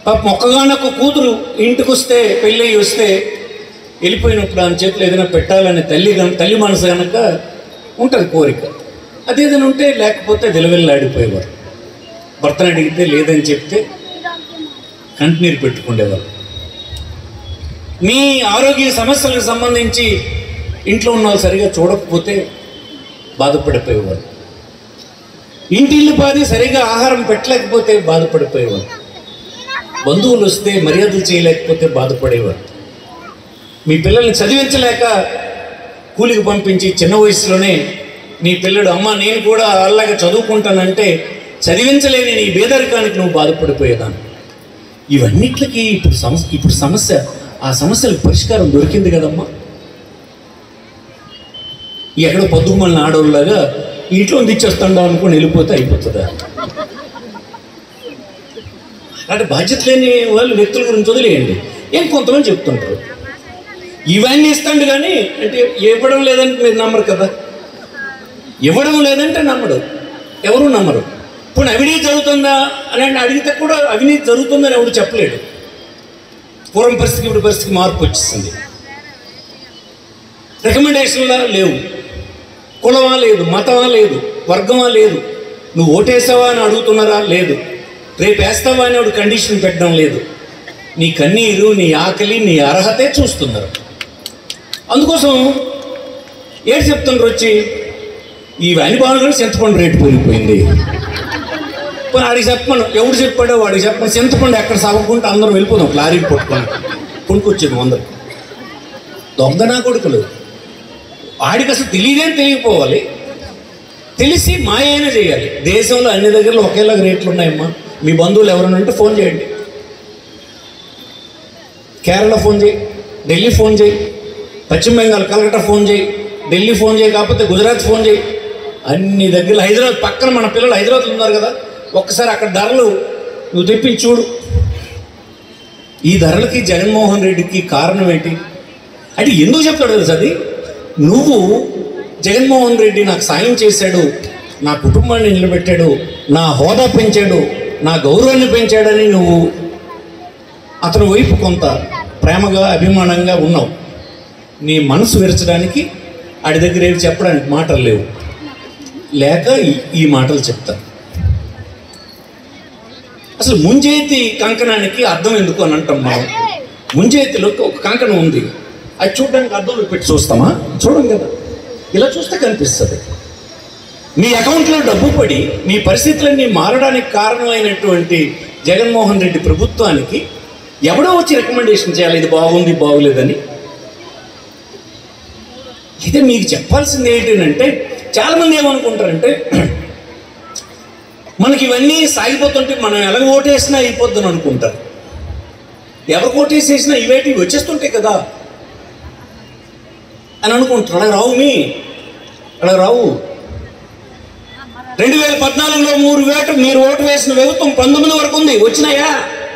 పాప మొక్కగానొక్క కూతురు ఇంటికి వస్తే పెళ్ళి అయ్యి వస్తే వెళ్ళిపోయినప్పుడు ఆమె చేతిలో ఏదైనా పెట్టాలని తల్లి గన- తల్లి మనసు కనుక ఉంటుంది కోరిక అది ఏదైనా ఉంటే లేకపోతే విలవిల్లాడిపోయేవారు భర్తను అడిగితే లేదని చెప్తే కంటినీరు పెట్టుకునేవారు మీ ఆరోగ్య సమస్యలకు సంబంధించి ఇంట్లో ఉన్న వాళ్ళు సరిగా చూడకపోతే బాధపడిపోయేవారు ఇంటిల్లు పాది సరిగా ఆహారం పెట్టలేకపోతే బాధపడిపోయేవారు బంధువులు వస్తే మర్యాదలు చేయలేకపోతే బాధపడేవారు మీ పిల్లల్ని చదివించలేక కూలికి పంపించి చిన్న వయసులోనే నీ పిల్లడు అమ్మ నేను కూడా అలాగే చదువుకుంటానంటే చదివించలేని నీ బేదరికానికి నువ్వు బాధపడిపోయేదాన్ని ఇవన్నిట్లకి ఇప్పుడు సమస్య ఇప్పుడు సమస్య ఆ సమస్యలకు పరిష్కారం దొరికింది కదమ్మా ఎక్కడో పొద్దుమల్ని ఆడోళ్ళలాగా ఇంట్లో తెచ్చేస్తాడా అనుకుని వెళ్ళిపోతే అయిపోతుందా అలాంటి బాధ్యత లేని వాళ్ళు వ్యక్తుల గురించి వదిలేయండి ఏం కొంతమంది చెప్తుంటారు ఇవన్నీ ఇస్తాండు కానీ అంటే ఇవ్వడం లేదంటే మీరు నమ్మరు కదా ఇవ్వడం లేదంటే నమ్మడు ఎవరు నమ్మరు ఇప్పుడు అవినీతి జరుగుతుందా అని అంటే అడిగితే కూడా అవినీతి జరుగుతుందని ఎవడు చెప్పలేడు పూర్వం పరిస్థితికి ఇప్పుడు పరిస్థితికి మార్పు వచ్చేసింది రికమెండేషన్లా లేవు కులమా లేదు మతమా లేదు వర్గమా లేదు నువ్వు ఓటేసావా అని అడుగుతున్నారా లేదు రేపు వేస్తావా అని వాడు కండిషన్ పెట్టడం లేదు నీ కన్నీరు నీ ఆకలి నీ అర్హతే చూస్తున్నారు అందుకోసం ఏడు చెప్తున్నారు వచ్చి ఈ వాణిభావన కూడా చింతపండు రేటు పెరిగిపోయింది పోనీ ఆడికి చెప్పమను ఎవడు చెప్పాడో వాడికి చెప్పమని చింతపండు ఎక్కడ సాగుకుంటే అందరం వెళ్ళిపోదాం లారీకి పట్టుకొని కొనుక్కొచ్చేది అందరు దొంగనా కొడుకులు వాడికి అసలు తెలియదేం తెలియకపోవాలి తెలిసి మాయైనా చేయాలి దేశంలో అన్ని దగ్గరలో ఒకేలాగా రేట్లు ఉన్నాయమ్మా మీ బంధువులు ఎవరైనా ఉంటే ఫోన్ చేయండి కేరళ ఫోన్ చేయి ఢిల్లీ ఫోన్ చేయి పశ్చిమ బెంగాల్ కలకత్తా ఫోన్ చేయి ఢిల్లీ ఫోన్ చేయి కాకపోతే గుజరాత్ ఫోన్ చేయి అన్ని దగ్గర హైదరాబాద్ పక్కన మన పిల్లలు హైదరాబాద్లో ఉన్నారు కదా ఒక్కసారి అక్కడ ధరలు నువ్వు తెప్పించి చూడు ఈ ధరలకి జగన్మోహన్ రెడ్డికి కారణం ఏంటి అంటే ఎందుకు చెప్తాడు తెలుసు అది నువ్వు జగన్మోహన్ రెడ్డి నాకు సాయం చేశాడు నా కుటుంబాన్ని నిలబెట్టాడు నా హోదా పెంచాడు నా గౌరవాన్ని పెంచాడని నువ్వు అతని వైపు కొంత ప్రేమగా అభిమానంగా ఉన్నావు నీ మనసు విరచడానికి ఆడి దగ్గర ఏమి చెప్పడానికి మాటలు లేవు లేక ఈ- ఈ మాటలు చెప్తాను అసలు ముంజేతి కంకణానికి అర్థం ఎందుకు అని అంటాం మనం ముంజేతిలో ఒక కంకణం ఉంది అది చూడడానికి అర్థంలో పెట్టి చూస్తామా చూడం కదా ఇలా చూస్తే కనిపిస్తుంది మీ అకౌంట్లో డబ్బు పడి మీ పరిస్థితులన్నీ మారడానికి కారణమైనటువంటి జగన్మోహన్ రెడ్డి ప్రభుత్వానికి ఎవడో వచ్చి రికమెండేషన్ చేయాలి ఇది బాగుంది బాగులేదని అయితే మీకు చెప్పాల్సింది ఏంటంటే చాలామంది ఏమనుకుంటారంటే మనకి ఇవన్నీ సాగిపోతుంటే మనం ఎలాగ ఓటేసినా అయిపోద్దని అనుకుంటారు ఎవరు ఓటేసేసినా ఇవేటి వచ్చేస్తుంటాయి కదా అని అనుకుంటారు అలా రావు మీ అలా రావు రెండు వేల పద్నాలుగులో మూడు వేట మీరు ఓటు వేసిన ప్రభుత్వం పంతొమ్మిది వరకు ఉంది వచ్చినాయా